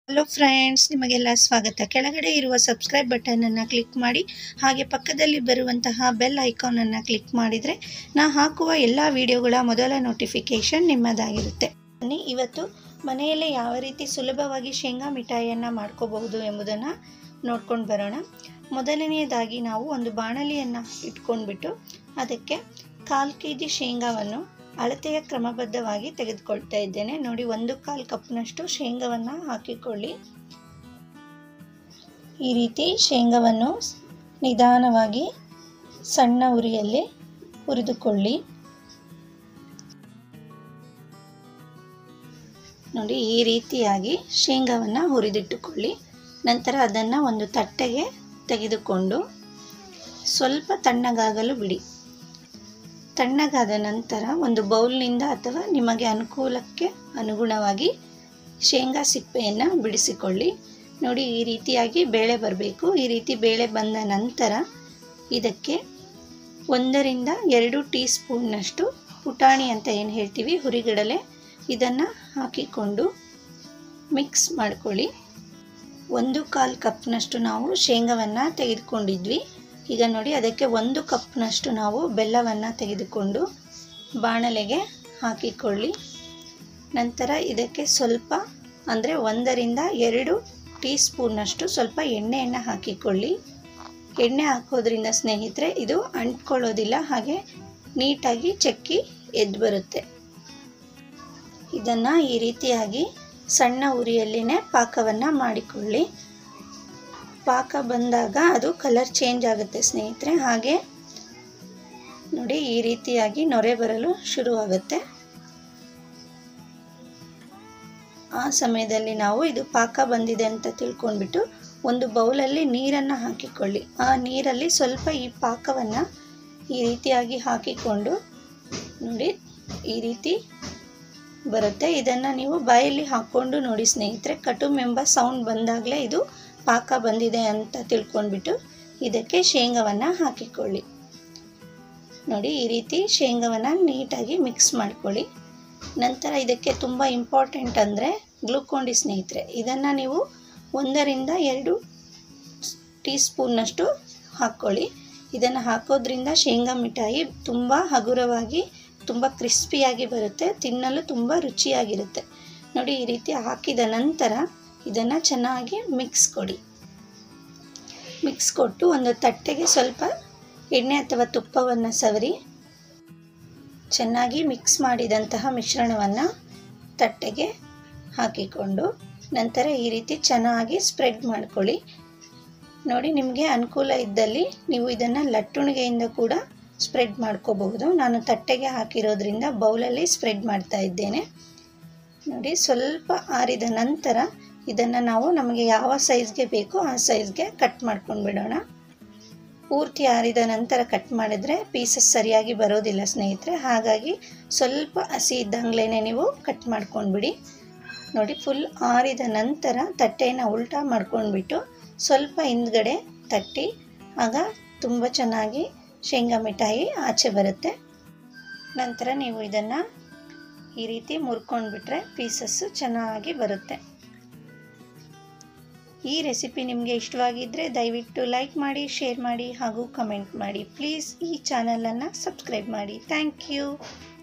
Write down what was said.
hello friends ನಿಮಗೆಲ್ಲ ಸ್ವಾಗತ ಕೆಳಗಡೆ ಇರುವ ಸಬ್ಸ್ಕ್ರೈಬ್ ಬಟನನ್ನು ಕ್ಲಿಕ್ ಮಾಡಿ ಹಾಗೆ ಪಕ್ಕದಲ್ಲಿ ಬರುವಂತಹ ಬೆಲ್ ಐಕಾನನ್ನು ಕ್ಲಿಕ್ ಮಾಡಿದರೆ ನಾ ಹಾಕುವ ಎಲ್ಲ ವಿಡಿಯೋಗಳ ಮೊದಲ ನೋಟಿಫಿಕೇಷನ್ ನಿಮ್ಮದಾಗಿರುತ್ತೆ ಬನ್ನಿ ಇವತ್ತು ಮನೆಯಲ್ಲೇ ಯಾವ ರೀತಿ ಸುಲಭವಾಗಿ ಶೇಂಗಾ ಮಿಠಾಯಿಯನ್ನು ಮಾಡ್ಕೋಬಹುದು ಎಂಬುದನ್ನು ನೋಡ್ಕೊಂಡು ಬರೋಣ ಮೊದಲನೆಯದಾಗಿ ನಾವು ಒಂದು ಬಾಣಲಿಯನ್ನು ಇಟ್ಕೊಂಡ್ಬಿಟ್ಟು ಅದಕ್ಕೆ ಕಾಲು ಕೆ ಜಿ ಶೇಂಗಾವನ್ನು ಅಳತೆಯ ಕ್ರಮಬದ್ಧವಾಗಿ ತೆಗೆದುಕೊಳ್ತಾ ಇದ್ದೇನೆ ನೋಡಿ ಒಂದು ಕಾಲು ಕಪ್ನಷ್ಟು ಶೇಂಗಾವನ್ನು ಹಾಕಿಕೊಳ್ಳಿ ಈ ರೀತಿ ಶೇಂಗಾವನ್ನು ನಿಧಾನವಾಗಿ ಸಣ್ಣ ಉರಿಯಲ್ಲಿ ಹುರಿದುಕೊಳ್ಳಿ ನೋಡಿ ಈ ರೀತಿಯಾಗಿ ಶೇಂಗಾವನ್ನು ಹುರಿದಿಟ್ಟುಕೊಳ್ಳಿ ನಂತರ ಅದನ್ನು ಒಂದು ತಟ್ಟೆಗೆ ತೆಗೆದುಕೊಂಡು ಸ್ವಲ್ಪ ತಣ್ಣಗಾಗಲು ಬಿಡಿ ತಣ್ಣಗಾದ ನಂತರ ಒಂದು ಬೌಲ್ನಿಂದ ಅಥವಾ ನಿಮಗೆ ಅನುಕೂಲಕ್ಕೆ ಅನುಗುಣವಾಗಿ ಶೇಂಗಾ ಸಿಪ್ಪೆಯನ್ನು ಬಿಡಿಸಿಕೊಳ್ಳಿ ನೋಡಿ ಈ ರೀತಿಯಾಗಿ ಬೇಳೆ ಬರಬೇಕು ಈ ರೀತಿ ಬೇಳೆ ಬಂದ ನಂತರ ಇದಕ್ಕೆ ಒಂದರಿಂದ ಎರಡು ಟೀ ಸ್ಪೂನ್ನಷ್ಟು ಪುಟಾಣಿ ಅಂತ ಏನು ಹೇಳ್ತೀವಿ ಹುರಿಗಡಲೆ ಇದನ್ನು ಹಾಕಿಕೊಂಡು ಮಿಕ್ಸ್ ಮಾಡ್ಕೊಳ್ಳಿ ಒಂದು ಕಾಲು ಕಪ್ನಷ್ಟು ನಾವು ಶೇಂಗಾವನ್ನು ತೆಗೆದುಕೊಂಡಿದ್ವಿ ಈಗ ನೋಡಿ ಅದಕ್ಕೆ ಒಂದು ಕಪ್ನಷ್ಟು ನಾವು ಬೆಲ್ಲವನ್ನು ತೆಗೆದುಕೊಂಡು ಬಾಣಲೆಗೆ ಹಾಕಿಕೊಳ್ಳಿ ನಂತರ ಇದಕ್ಕೆ ಸ್ವಲ್ಪ ಅಂದರೆ ಒಂದರಿಂದ ಎರಡು ಟೀ ಸ್ಪೂನ್ನಷ್ಟು ಸ್ವಲ್ಪ ಎಣ್ಣೆಯನ್ನು ಹಾಕಿಕೊಳ್ಳಿ ಎಣ್ಣೆ ಹಾಕೋದ್ರಿಂದ ಸ್ನೇಹಿತರೆ ಇದು ಅಂಟ್ಕೊಳ್ಳೋದಿಲ್ಲ ಹಾಗೆ ನೀಟಾಗಿ ಚಕ್ಕಿ ಎದ್ದು ಬರುತ್ತೆ ಇದನ್ನು ಈ ರೀತಿಯಾಗಿ ಸಣ್ಣ ಉರಿಯಲ್ಲಿನೇ ಪಾಕವನ್ನು ಮಾಡಿಕೊಳ್ಳಿ ಪಾಕ ಬಂದಾಗ ಅದು ಕಲರ್ ಚೇಂಜ್ ಆಗುತ್ತೆ ಸ್ನೇಹಿತರೆ ಹಾಗೆ ನೋಡಿ ಈ ರೀತಿಯಾಗಿ ನೊರೆ ಬರಲು ಶುರುವಾಗುತ್ತೆ ಆ ಸಮಯದಲ್ಲಿ ನಾವು ಇದು ಪಾಕ ಬಂದಿದೆ ಅಂತ ತಿಳ್ಕೊಂಡ್ಬಿಟ್ಟು ಒಂದು ಬೌಲಲ್ಲಿ ನೀರನ್ನು ಹಾಕಿಕೊಳ್ಳಿ ಆ ನೀರಲ್ಲಿ ಸ್ವಲ್ಪ ಈ ಪಾಕವನ್ನು ಈ ರೀತಿಯಾಗಿ ಹಾಕಿಕೊಂಡು ನೋಡಿ ಈ ರೀತಿ ಬರುತ್ತೆ ಇದನ್ನು ನೀವು ಬಾಯಲ್ಲಿ ಹಾಕ್ಕೊಂಡು ನೋಡಿ ಸ್ನೇಹಿತರೆ ಕಟುಮ್ ಎಂಬ ಸೌಂಡ್ ಬಂದಾಗಲೇ ಇದು ಪಾಕ ಬಂದಿದೆ ಅಂತ ತಿಳ್ಕೊಂಡ್ಬಿಟ್ಟು ಇದಕ್ಕೆ ಶೇಂಗಾವನ್ನು ಹಾಕಿಕೊಳ್ಳಿ ನೋಡಿ ಈ ರೀತಿ ಶೇಂಗಾವನ್ನು ನೀಟಾಗಿ ಮಿಕ್ಸ್ ಮಾಡ್ಕೊಳ್ಳಿ ನಂತರ ಇದಕ್ಕೆ ತುಂಬ ಇಂಪಾರ್ಟೆಂಟ್ ಅಂದರೆ ಗ್ಲೂಕೋಂಡಿ ಸ್ನೇಹಿತರೆ ಇದನ್ನು ನೀವು ಒಂದರಿಂದ ಎರಡು ಟೀ ಸ್ಪೂನ್ನಷ್ಟು ಹಾಕ್ಕೊಳ್ಳಿ ಇದನ್ನು ಹಾಕೋದ್ರಿಂದ ಶೇಂಗಾ ಮಿಠಾಯಿ ತುಂಬ ಹಗುರವಾಗಿ ತುಂಬ ಕ್ರಿಸ್ಪಿಯಾಗಿ ಬರುತ್ತೆ ತಿನ್ನಲು ತುಂಬ ರುಚಿಯಾಗಿರುತ್ತೆ ನೋಡಿ ಈ ರೀತಿ ಹಾಕಿದ ನಂತರ ಇದನ್ನು ಚೆನ್ನಾಗಿ ಮಿಕ್ಸ್ ಕೊಡಿ ಮಿಕ್ಸ್ ಕೊಟ್ಟು ಒಂದು ತಟ್ಟೆಗೆ ಸ್ವಲ್ಪ ಎಣ್ಣೆ ಅಥವಾ ತುಪ್ಪವನ್ನು ಸವರಿ ಚೆನ್ನಾಗಿ ಮಿಕ್ಸ್ ಮಾಡಿದಂತಹ ಮಿಶ್ರಣವನ್ನು ತಟ್ಟೆಗೆ ಹಾಕಿಕೊಂಡು ನಂತರ ಈ ರೀತಿ ಚೆನ್ನಾಗಿ ಸ್ಪ್ರೆಡ್ ಮಾಡ್ಕೊಳ್ಳಿ ನೋಡಿ ನಿಮಗೆ ಅನುಕೂಲ ಇದ್ದಲ್ಲಿ ನೀವು ಇದನ್ನು ಲಟ್ಟುಣಿಗೆಯಿಂದ ಕೂಡ ಸ್ಪ್ರೆಡ್ ಮಾಡ್ಕೋಬಹುದು ನಾನು ತಟ್ಟೆಗೆ ಹಾಕಿರೋದ್ರಿಂದ ಬೌಲಲ್ಲಿ ಸ್ಪ್ರೆಡ್ ಮಾಡ್ತಾ ಇದ್ದೇನೆ ನೋಡಿ ಸ್ವಲ್ಪ ಆರಿದ ನಂತರ ಇದನ್ನು ನಾವು ನಮಗೆ ಯಾವ ಸೈಜ್ಗೆ ಬೇಕೋ ಆ ಸೈಜ್ಗೆ ಕಟ್ ಮಾಡ್ಕೊಂಡು ಬಿಡೋಣ ಪೂರ್ತಿ ಆರಿದ ನಂತರ ಕಟ್ ಮಾಡಿದ್ರೆ ಪೀಸಸ್ ಸರಿಯಾಗಿ ಬರೋದಿಲ್ಲ ಸ್ನೇಹಿತರೆ ಹಾಗಾಗಿ ಸ್ವಲ್ಪ ಹಸಿ ಇದ್ದಂಗ್ಲೇ ನೀವು ಕಟ್ ಮಾಡ್ಕೊಂಡ್ಬಿಡಿ ನೋಡಿ ಫುಲ್ ಆರಿದ ನಂತರ ತಟ್ಟೆಯನ್ನು ಉಲ್ಟಾ ಮಾಡ್ಕೊಂಡ್ಬಿಟ್ಟು ಸ್ವಲ್ಪ ಹಿಂದ್ಗಡೆ ತಟ್ಟಿ ಆಗ ತುಂಬ ಚೆನ್ನಾಗಿ ಶೇಂಗಾ ಮಿಠಾಯಿ ಆಚೆ ಬರುತ್ತೆ ನಂತರ ನೀವು ಇದನ್ನು ಈ ರೀತಿ ಮುರ್ಕೊಂಡ್ಬಿಟ್ರೆ ಪೀಸಸ್ಸು ಚೆನ್ನಾಗಿ ಬರುತ್ತೆ ಈ ರೆಸಿಪಿ ನಿಮಗೆ ಇಷ್ಟವಾಗಿದ್ದರೆ ದಯವಿಟ್ಟು ಲೈಕ್ ಮಾಡಿ ಶೇರ್ ಮಾಡಿ ಹಾಗೂ ಕಮೆಂಟ್ ಮಾಡಿ ಪ್ಲೀಸ್ ಈ ಚಾನಲನ್ನು ಸಬ್ಸ್ಕ್ರೈಬ್ ಮಾಡಿ ಥ್ಯಾಂಕ್ ಯು